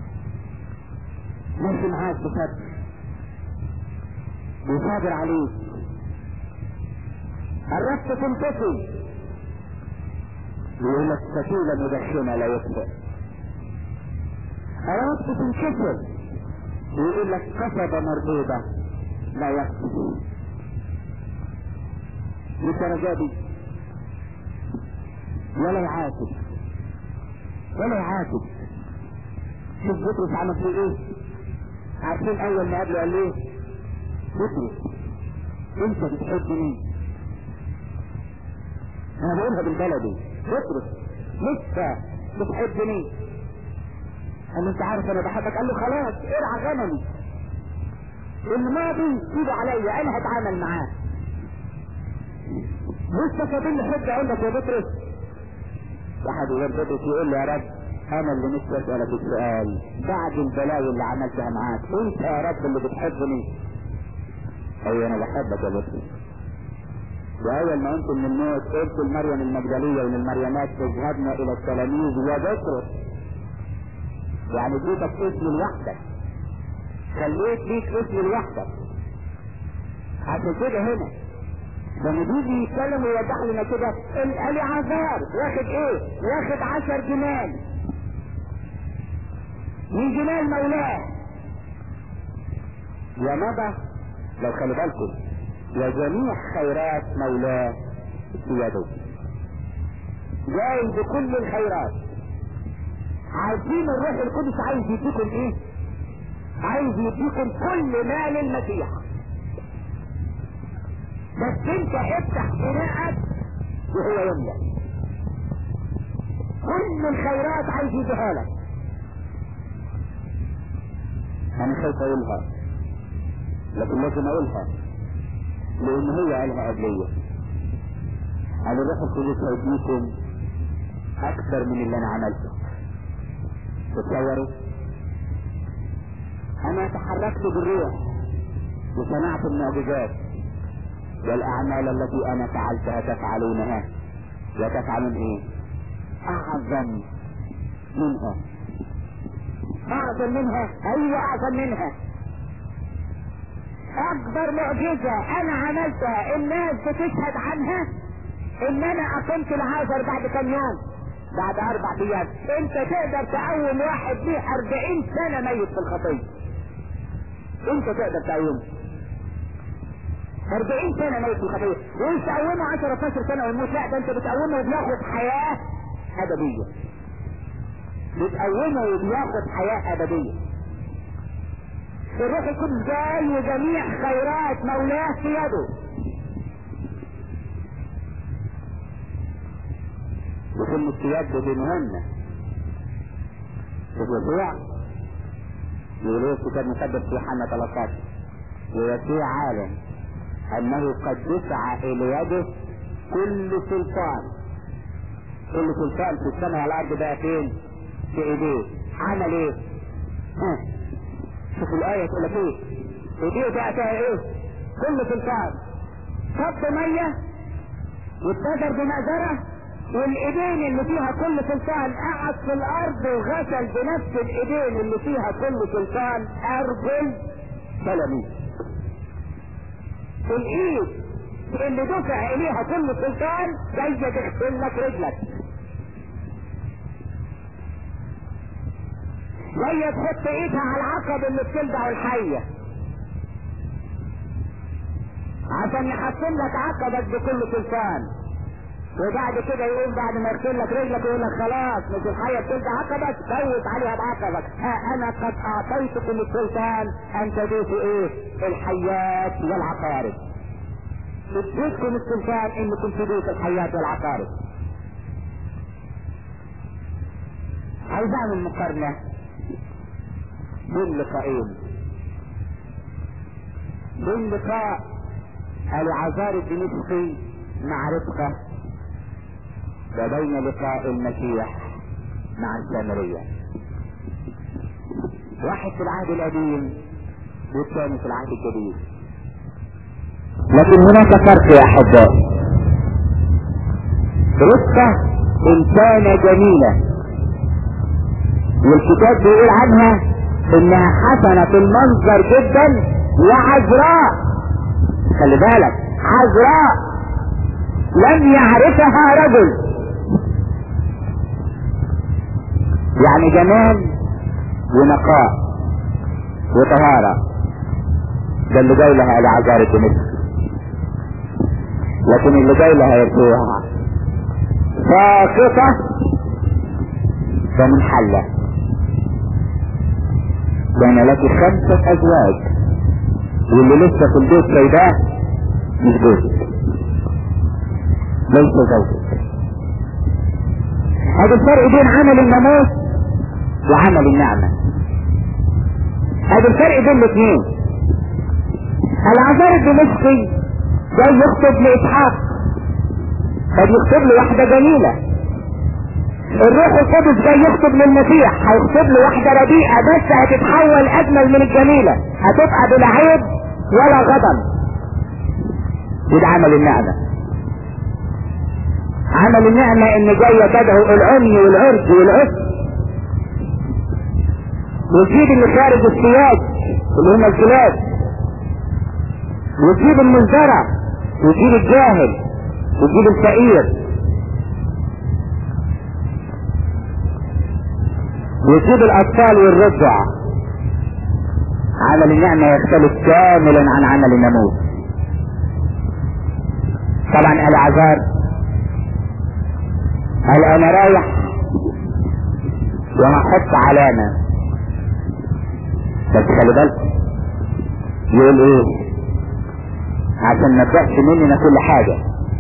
S1: ماشي معاك بصبر بيصابر عليك قربت تنتفي يقول لك سفينة مدخنة لا يكفر أردت تنكسر يقول لك قصبة مردودة لا يكفر للدرجة دي ولا يعاتب ولا يعاتب شوف بطرس عمل فيه ايه عارفين اول ما قبله قال ايه بطرس انت بتحبني انا بقولها بالبلدي بطرس لسه بتحبني قال له انت عارف انا بحبك قال له خلاص ارعى غنمي الماضي سيبه عليا انا هتعامل معاه لسه فاضل لي حد اقول لك يا بطرس واحد يربطك يقول له يا رب انا اللي نفسي اسالك السؤال بعد البلاوي اللي عملتها معاك انت يا رب اللي بتحبني ايوه انا بحبك يا بطرس واول ما قمت من الموت قلت لمريم المجدليه وللمريمات اذهبنا الى التلاميذ يا بطرس يعني اديتك اسم لوحدك خليت ليك اسم لوحدك عشان كده هنا لما بيجي يتكلم ويوضح لنا كده العذار واخد ايه؟ واخد عشر جمال من جمال مولاه ومضى لو خلي بالكم وجميع خيرات مولاه في يده جاي بكل الخيرات عارفين الروح القدس عايز يديكم ايه؟ عايز يديكم كل ما للمسيح بس انت افتح قراءك وهو يملى كل الخيرات عايز يديها لك انا خايف اقولها لكن لازم اقولها لان هي قالها قبلية قال الروح القدس هيديكم اكثر من اللي انا عملته تتصوروا انا تحركت بالروح وصنعت المعجزات والاعمال التي انا فعلتها تفعلونها وتفعلون ايه اعظم منها اعظم منها ايوه اعظم منها اكبر معجزة انا عملتها الناس بتشهد عنها ان انا اقمت العازر بعد كم يوم بعد اربع ايام انت تقدر تقوم واحد ليه اربعين سنة ميت في الخطية انت تقدر تقومه أربعين سنة ميت في الخطية ومش تقومه 10 12 سنة ويموت لا ده انت بتقومه وبياخد حياة أبدية بتقومه وبياخد حياة أبدية الروح القدس جاي وجميع خيرات مولاه في يده وكلمة في يده دي مهمة في يسوع يقول ايه الكتاب المقدس في يوحنا 13 ويسوع عالم انه قد دفع الى يده كل سلطان كل سلطان في السماء والارض بقى فين في ايديه عمل ايه ها شوف الايه تقول لك ايه ايديه بقى فيها ايه كل سلطان صب ميه واتجر بمأزرة والايدين اللي فيها كل سلطان قعد في الارض وغسل بنفس الايدين اللي فيها كل سلطان ارجل تلاميذ الايد اللي دفع اليها كل سلطان جاية تغسل لك رجلك جاية تحط ايدها على العقب اللي بتلدع الحية عشان يحسن لك عقبك بكل سلطان وبعد كده يقول بعد ما يغسل لك رجلك يقول لك خلاص مش الحية بتلدع عقبك فوت عليها بعقبك ها انا قد اعطيتكم السلطان ان تدوسوا ايه الحيات والعقارب اديتكم السلطان انكم تدوسوا الحيات والعقارب عايز اعمل مقارنة بين لقاءين بين لقاء العذار الدمشقي مع رفقة وبين لقاء المسيح مع السامرية واحد في العهد القديم والثاني في العهد الجديد لكن هناك فرق يا احبائي رفقة انسانة جميلة والكتاب بيقول عنها انها حسنة في المنظر جدا وعذراء خلي بالك عذراء لم يعرفها رجل يعني جمال ونقاء وطهارة ده اللي جاي لها العذار الدمشق لكن اللي جاي لها يرفوها ساقطة فمنحلة كان لك خمسة أزواج واللي لسه في البيت سيداه مش جوزك ليس زوجك هذا الفرق بين عمل الناموس وعمل النعمة هذا الفرق بين الاثنين العذار الدمشقي جاي يخطب لإسحاق قد يخطب له واحدة جميلة
S3: الروح القدس جاي يخطب للمسيح هيخطب له واحده رديئه بس هتتحول اجمل من الجميله هتبقى بلا عيب ولا غضب وده عمل النعمه عمل النعمه ان جايه تدعو العمي والعرج والعسر وتجيب اللي خارج السياج اللي هم الكلاب وتجيب المنذرة وتجيب الجاهل وتجيب الفقير وتجيب الاطفال والرضع عمل النعمة يختلف كاملا عن عمل الناموس طبعا العذار قال انا رايح وهحط علامة بس خلي بالك يقول ايه عشان ما تبقاش مننا كل حاجة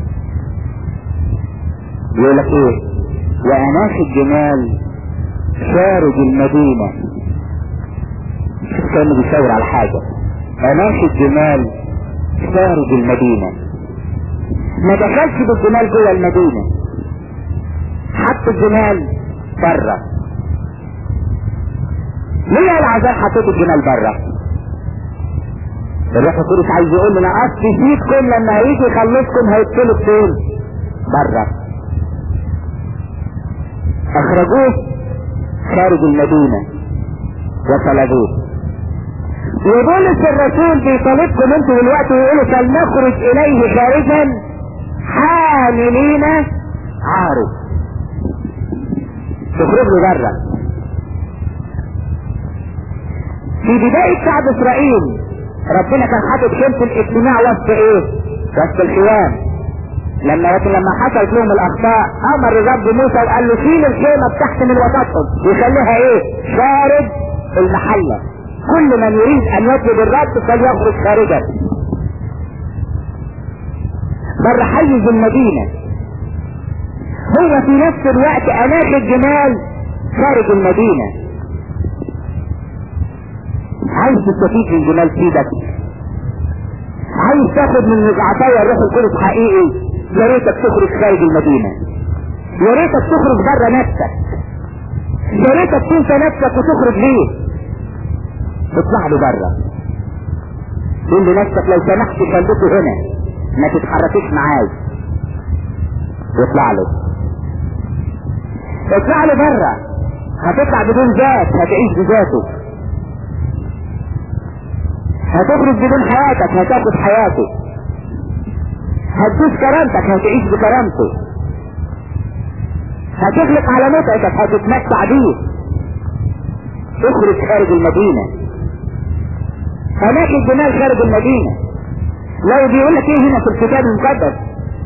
S3: يقول لك ايه واناخ الجمال خارج المدينة شوف كانه بيشاور على حاجة اناخ الجمال خارج المدينة ما دخلش بالجمال جوه المدينة حط الجمال بره ليه العذاب حطيت الجمال بره الروح القدس عايز يقول لنا اصل فيكم لما هيجي يخلصكم هيدخلوا فين بره اخرجوه خارج المدينة وطلبوه وبولس الرسول بيطالبكم انتوا دلوقتي ويقولوا فلنخرج اليه خارجا حاملين عارض تخرجوا بره في بداية شعب اسرائيل ربنا كان حاطط خيمة الاجتماع وسط ايه وسط الخيام لما لكن لما حصلت لهم الاخطاء امر الرب موسى وقال له شيل الخيمة بتاعت من وسطهم وخليها ايه خارج المحلة كل من يريد ان يطلب الرب فليخرج خارجا بره حيز المدينة هو في نفس الوقت اناخ الجمال خارج المدينة عايز تستفيد من جمال سيدك عايز تاخد من عطايا الروح القدس حقيقي يا ريتك تخرج خارج المدينة يا ريتك تخرج بره نفسك يا ريتك تنسى نفسك وتخرج ليه اطلع له بره قول لنفسك لو سمحت خليته هنا ما تتحركش معاي واطلع له اطلع له بره هتطلع بدون ذات هتعيش بذاته هتخرج بدون حياتك هتاخد حياته هتدوس كرامتك هتعيش بكرامته هتغلق على متعتك هتتمتع بيه اخرج خارج المدينة هناك الجمال خارج المدينة لو بيقول لك ايه هنا في الكتاب المقدس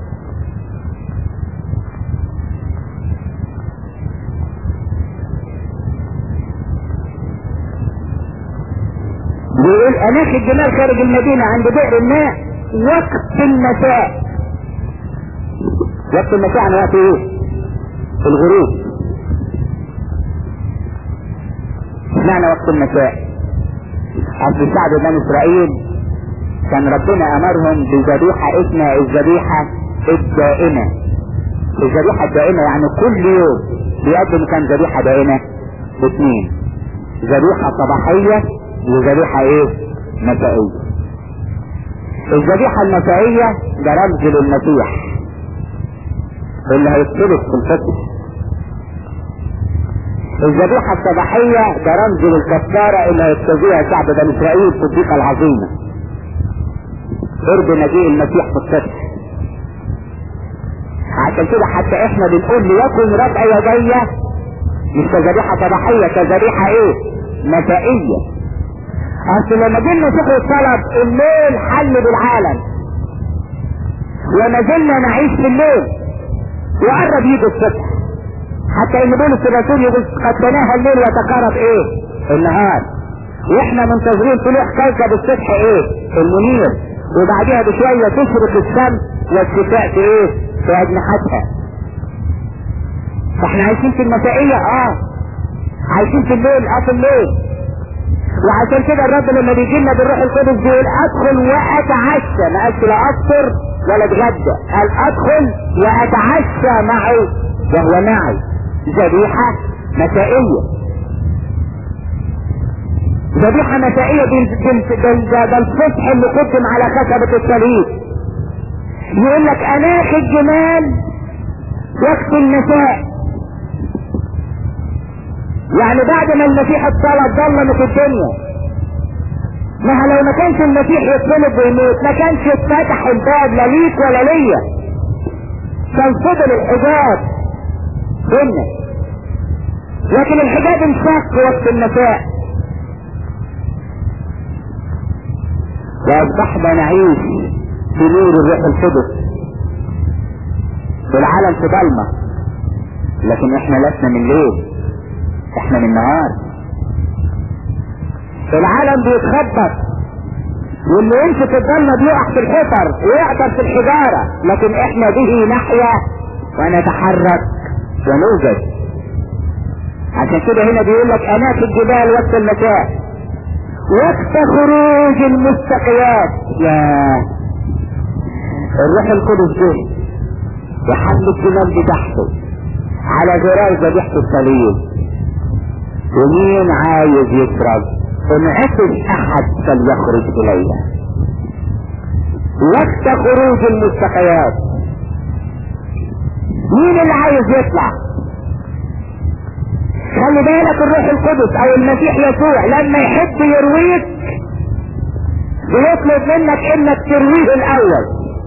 S3: بيقول اناخ الجمال خارج المدينة عند بئر الماء وقت المساء وقت المساء يعني وقت ايه الغروب معنى وقت المساء اصل شعب بني اسرائيل كان ربنا امرهم بذبيحة اسمها الذبيحة الدائمة الذبيحة الدائمة يعني كل يوم بيقدم كان ذبيحة دائمة باثنين ذبيحة صباحية وذبيحة ايه مسائية الذبيحة المسائية ده رمز للمسيح اللي هيتصلب في الفتح الذبيحة الصباحية ده رمز للكفارة اللي هيتخذيها شعب بني اسرائيل في الضيقة العظيمة قرب مجيء المسيح في الفتح عشان كده حتى احنا بنقول ليكن ربع يدي مش كذبيحة صباحية كذبيحة ايه مسائية اصل لما جينا فكر الطلب الليل حل بالعالم وما زلنا نعيش في الليل وقرب يجي الصبح حتى ان بولس الرسول يقول قد تناهى الليل وتقارب ايه النهار واحنا منتظرين طلوع كوكب الصبح ايه المنير وبعدها بشويه تشرق الشمس والشتاء في ايه في اجنحتها فاحنا عايشين في المسائيه اه عايشين في الليل اه في الليل وعشان كده الرب لما بيجي لنا بالروح القدس بيقول ادخل واتعشى ما قالش لا افطر ولا اتغدى قال ادخل واتعشى معه وهو معي ذبيحة مسائية ذبيحة مسائية ده الفصح اللي قدم على خشبة الصليب يقول لك اناخ الجمال وقت المساء يعني بعد ما المسيح اتصلب ظلمت الدنيا ما لو ما كانش المسيح يتصلب ويموت ما كانش اتفتح الباب لا ليك ولا ليا كان فضل الحجاب بينا لكن الحجاب انشق وقت المساء واصبحنا نعيش في نور الروح القدس والعالم في ضلمه لكن احنا لسنا من ليل احنا من نهار العالم بيتخبط واللي يمشي في الضلمه بيقع في الحفر ويعطر في الحجاره لكن احنا به نحيا ونتحرك ونوجد عشان كده هنا بيقول لك انا في الجبال وقت المساء وقت خروج المستقيات يا الروح القدس جه وحل الجمال بتاعته على زرار ذبيحة الصليب ومين عايز يشرب انعكس احد فليخرج الينا وقت خروج المستقيات مين اللي عايز يطلع خلي بالك الروح القدس او المسيح يسوع لما يحب يرويك بيطلب منك انك ترويه الاول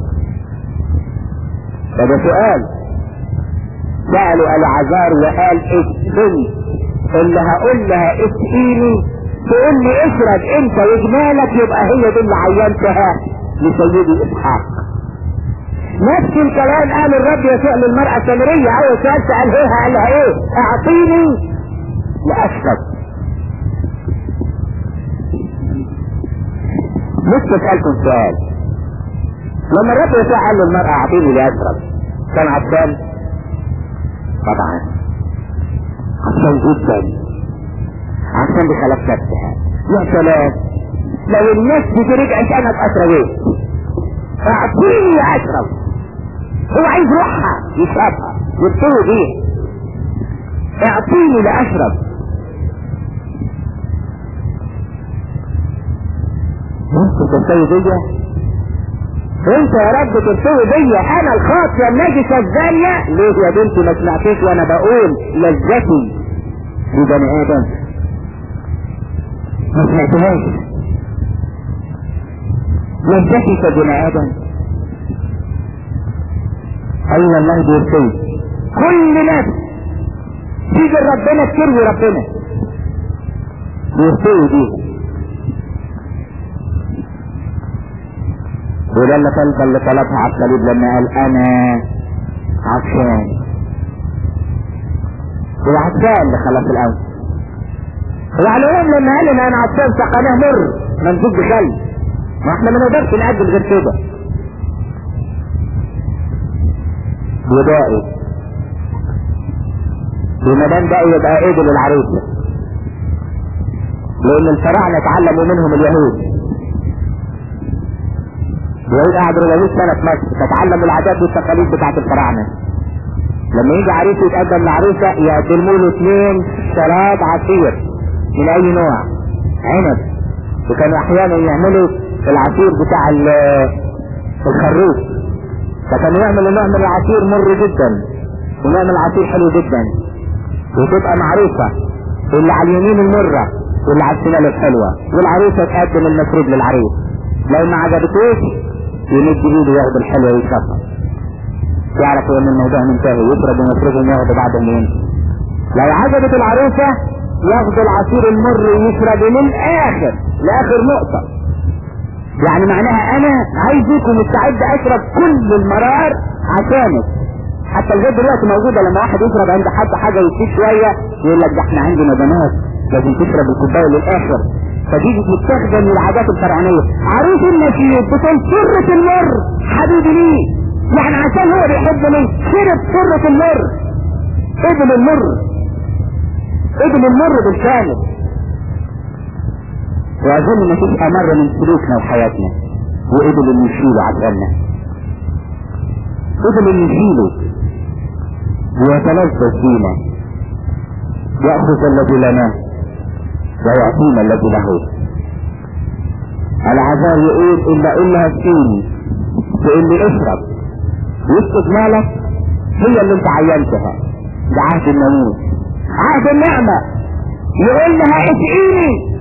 S3: فده سؤال سألوا العذار وقال اسقني اللي هقول لها اسقيني تقول لي اشرب انت وجمالك يبقى هي دي اللي عينتها لسيدي اسحاق نفس الكلام قال الرب يسوع للمرأة السامرية اول سؤال سألها قال لها ايه اعطيني لاشرب لسه اسألكم سؤال لما الرب يسوع قال للمرأة اعطيني لاشرب كان عطشان طبعا عطشان جدا عشان بخلاف نفسها يا سلام لو الناس دي رجعت انا بأسرى اعطيني اشرب هو عايز روحها يشربها يبتلوا بيها اعطيني لاشرب انت تستوي بيا انت يا رب تستوي بيا انا الخاطئة النجسة الزانية ليه يا بنتي ما سمعتيش وانا بقول لذتي في بني ادم ما سمعتهاش لذتي في بني ادم اي أيوة والله بيرتوي كل نفس تيجي ربنا تكروي ربنا بيرتوي بيها وده اللي طلب اللي طلبها على الصليب لما قال انا عطشان هو عطشان اللي خلص الاول وعلى العموم لما قال ان انا عطشان سقناه مر ممزوج بخل ما احنا ما نقدرش نقدم غير كده ودائي وما دام ده يبقى ايد للعروسه لان الفراعنه اتعلموا منهم اليهود اليهود قعدوا 400 سنه في مصر فتعلموا العادات والتقاليد بتاعت الفراعنه لما يجي عريس يتقدم لعروسه يقدموا له اثنين شراب عصير من اي نوع عنب وكانوا احيانا يعملوا العصير بتاع الخروف فكانوا يعملوا نوع من العصير مر جدا ونوع من العصير حلو جدا وتبقى معروفة اللي على اليمين المرة واللي على الشمال الحلوة والعروسة تقدم المشروب للعريس لو ما عجبتوش يمد ايده ياخد الحلوة ويشربها يعرف ان الموضوع منتهي يشرب ومشروبهم ياخدوا بعضهم يمشي لو عجبت العروسة ياخد العصير المر ويشرب للاخر لاخر نقطة يعني معناها انا عايزك ومستعد اشرب كل المرار عشانك حتى لغايه دلوقتي موجوده لما واحد يشرب عند حد حاجه يسيب شويه يقول لك ده احنا عندنا بنات لازم تشرب الكوبايه للاخر فدي بتستخدم من العادات الفرعونيه عروس النشيد بتقول سرة المر حبيبي ليه يعني عشان هو بيحبني شرب سرة المر قبل المر قبل المر بالكامل واظن ما فيش امر من سلوكنا وحياتنا وقبل ان نشيله عشاننا قبل ان نشيله ويتلذذ بينا يأخذ الذي لنا ويعطينا الذي له العذاب يقول إلا إلا اسقيني تقول لي اشرب وسط مالك هي اللي انت عينتها ده عهد الناموس عهد النعمة يقول لها اسقيني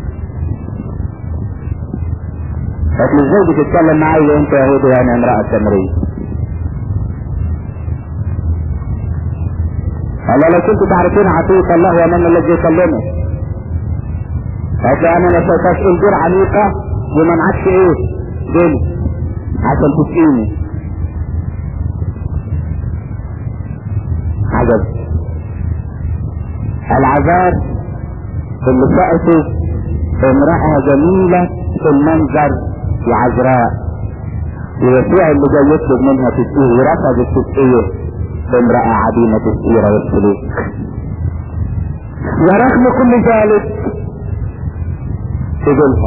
S3: قالت له ازاي بتتكلم معايا وانت يهودي وانا امرأة سامرية قال لو كنت تعرفين عطية الله ومن الذي يكلمك قالت له انا ما شايفاش الجور عميقة وما معكش ايه دل عشان تسقيني عجب العذاب اللي سقطه امرأة جميلة في المنظر وعذراء ويسوع اللي جاي يطلب منها تسقيه ورفضت تسقيه امرأة عديمة السيرة والسلوك ورغم كل ذلك قبلها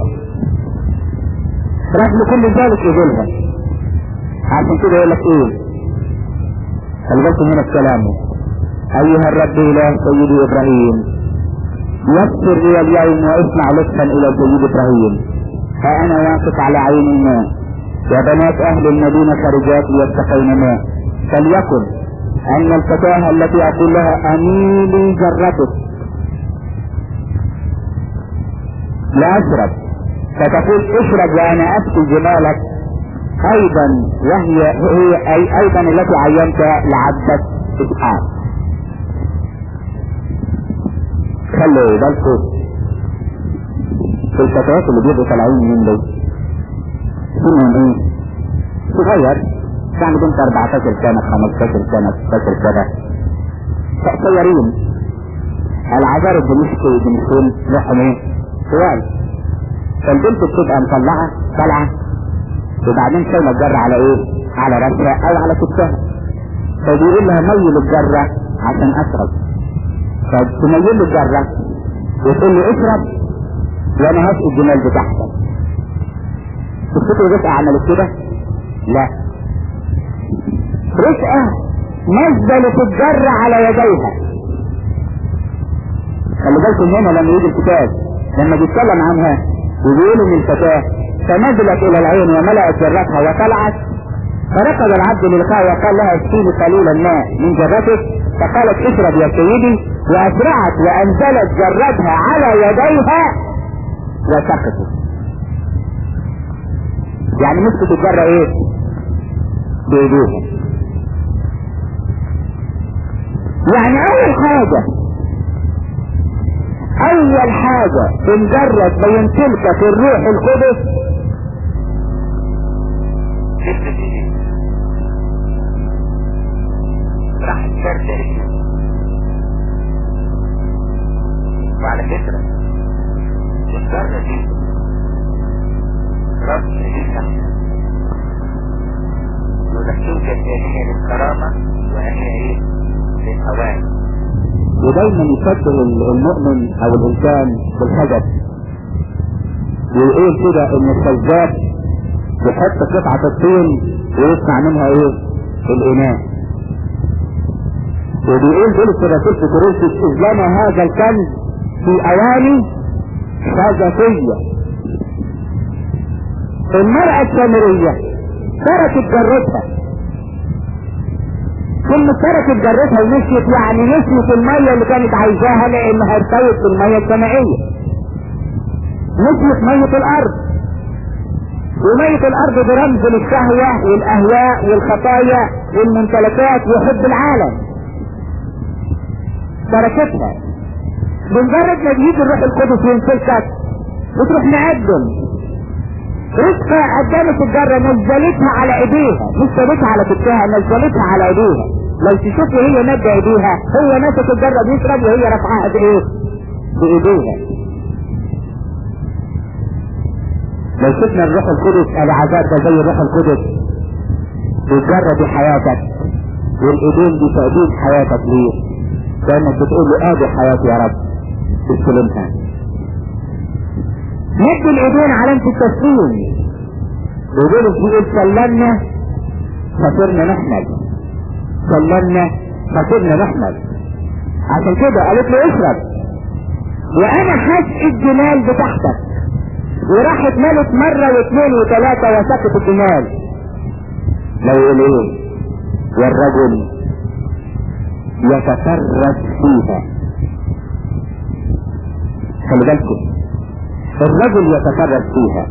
S3: رغم كل ذلك قبلها عشان كده يقول لك ايه خلي بالكم هنا في كلامه ايها الرب اله سيدي ابراهيم يسر لي اليوم واسمع لطفا الى سيد ابراهيم ها انا واقف على عين الماء وبنات اهل المدينة خارجات ليتقين ماء فليكن ان الفتاة التي اقول لها اميلي جرتك لاشرب فتقول اشرب وانا اسقي جمالك ايضا وهي هي أي ايضا التي عينت لعبدك اسحاق خلوا بالكم في الفتيات اللي بيبقوا طالعين من دول سنهم ايه صغير كان بنت 14 سنة 15 سنة 16 سنة قصيرين العذار الدمشقي دمشقين روحهم ايه طوال فالبنت بتبقى مطلعة طالعة وبعدين شايلة الجرة على ايه على راسها او على كتفها فبيقول لها ميل الجرة عشان اشرب فتميل الجرة وتقول لي اشرب وانا هسقي الجمال بتاعتك تفتكروا رفقة عملت كده؟ لا رفقة نزلت الجرة على يديها خلي بالكم هنا لما يجي الكتاب لما بيتكلم عنها وبيقول ان الفتاة فنزلت الى العين وملأت جرتها وطلعت فركض العبد للقاء وقال لها اسقيني قليلا ماء من جرتك فقالت اشرب يا سيدي واسرعت وانزلت جرتها على يديها وسقطت يعني مسكت الجرة ايه بايديها يعني اول حاجة اول حاجة بمجرد ما يمتلكك الروح القدس
S2: ست دقيقة راح تشرد وعلى فكرة الذرة دي رب ليها ولكن كانت هي للكرامة وهي ايه للهوان
S3: ودايما يفكر المؤمن او الانسان بالحجر ويقول كده ان الكذاب يحط قطعة الطين ويصنع منها ايه الاناء وبيقول بولس الرسول في كورنثوس اذ لنا هذا الكنز في اواني خزفية المرأة السامرية تركت جرتها ثم تركت جرتها ومشيت يعني نسيت المية اللي كانت عايزاها لانها ارتوت بالمية السمائية نسيت مية الارض ومية الارض برمز للشهوة والاهواء والخطايا والممتلكات وحب العالم تركتها بمجرد ما بيجي الروح القدس يمسكك وتروح مقدم رزقة قدمت الجرة نزلتها على ايديها مش سابتها على كتفها نزلتها على ايديها لو تشوفي هي مادة ايديها هو ماسك الجرة بيشرب وهي رفعها بايه بايديها لو شفنا الروح القدس العذاب ده زي الروح القدس بيجرد حياتك والايدين دي تأديب حياتك ليه كانك بتقول له ادي حياتي يا رب استلمها مد الايدين علامة التسليم ويقول في سلمنا فصرنا نحمد سلمنا فصرنا نحمد عشان كده قالت له اشرب وانا حاسس الجمال بتاعتك وراحت ملت مرة واثنين وثلاثة وسكت الجمال لو يقول ايه والرجل يتفرج فيها خلي بالكم الرجل يتفرج فيها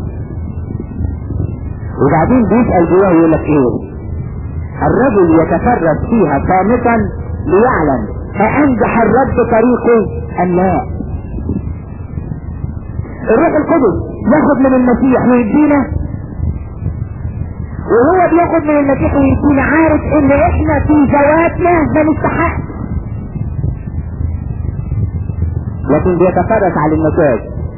S3: وبعدين بيسأل جواه يقول لك ايه الرجل يتفرج فيها صامتا ليعلم أأنجح الرب طريقه أم لا الروح القدس ياخد من المسيح ويدينا وهو بياخد من المسيح ويدينا عارف ان احنا في ذواتنا ما نستحق لكن بيتفرج على النتائج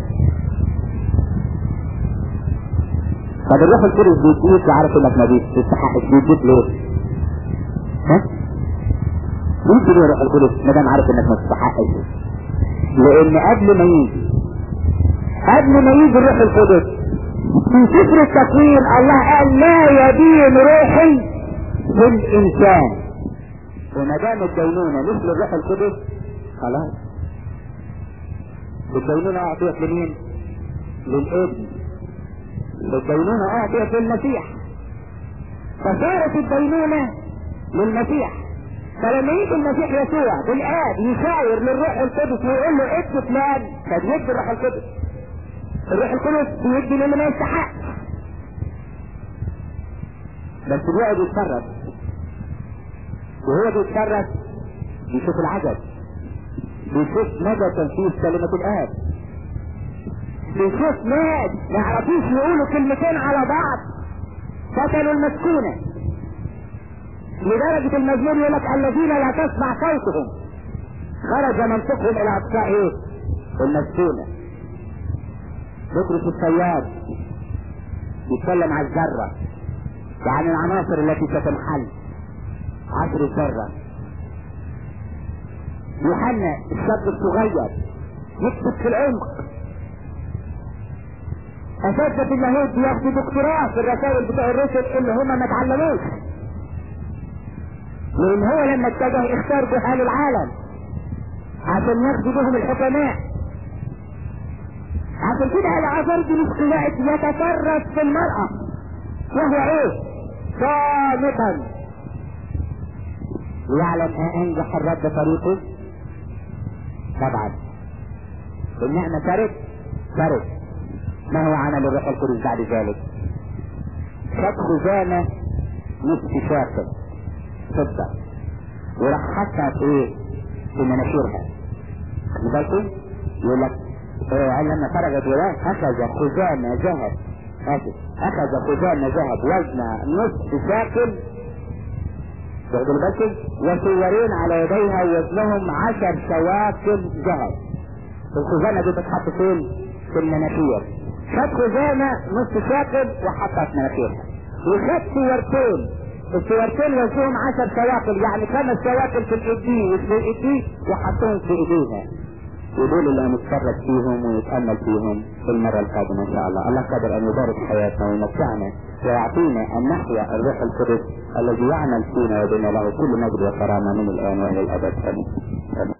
S3: طب الروح القدس بيديك وعارف انك ما بتستحقش بيديك ليه؟ ها؟ ممكن ليه الروح القدس ما دام عارف انك ما تستحقش لان قبل ما يجي قبل ما يجي الروح القدس في سفر التكوين الله قال لا يدين روحي في الانسان وما دام الدينونه مثل الروح القدس خلاص الدينونه اعطيت لمين؟ للابن الدينونه اعطيت للمسيح فصارت الدينونه للمسيح فلما يجي المسيح يسوع بالآب يشاور للروح القدس ويقول له ادي فلان فبيدي الروح القدس الروح القدس بيدي للي ما يستحق بس بيقعد يتفرج وهو بيتفرج بيشوف العجب بيشوف مدى تنفيذ كلمة الآب بيشوف ناس ما يعرفوش يقولوا كلمتين على بعض قتلوا المسكونة لدرجة المزمور يقول لك الذين لا تسمع صوتهم خرج منطقهم الى اقصاء ايه؟ المسكونة بطرس الصياد يتكلم عن الذرة وعن العناصر التي ستنحل عصر الذرة يوحنا الشاب الصغير يكتب في العمق اساتذة اللاهوت بياخدوا دكتوراه في الرسائل بتاع الرسل اللي هم ما اتعلموش لان هو لما اتجه اختار جهال العالم عشان ياخدوا بهم الحكماء عشان كده العذر دي مش يتفرج في المرأة وهو ايه صامتا ويعلم انجح الرب طريقه طبعا النعمة ترد ترد ما هو عمل الروح القدس بعد ذلك خد خزانة نصف شاقل فضة وراح حطها في ايه في مناخيرها خلي بالكم يقول لك آه لما فرغت ولاه اخذ خزانة ذهب اسف اخذ خزانة ذهب وزنها نصف شاكل واخدوا بالكم وصورين على يديها وزنهم عشر شواكل ذهب الخزانة دي بتتحط فين؟ في المناخير خد خزانة نصف شاكل وحطها في مناخيرها وخد صورتين الصورتين وزنهم عشر شواكل يعني خمس شواكل في الايدي وفي الايدي وحطهم في ايديها ودول اللي هنتفرج فيهم ونتامل فيهم في المره القادمه ان شاء الله، الله قادر ان يبارك حياتنا ويمتعنا ويعطينا ان نحيا الروح القدس الذي يعمل فينا وبنا له كل مجد وكرامه من الان والى الابد امين.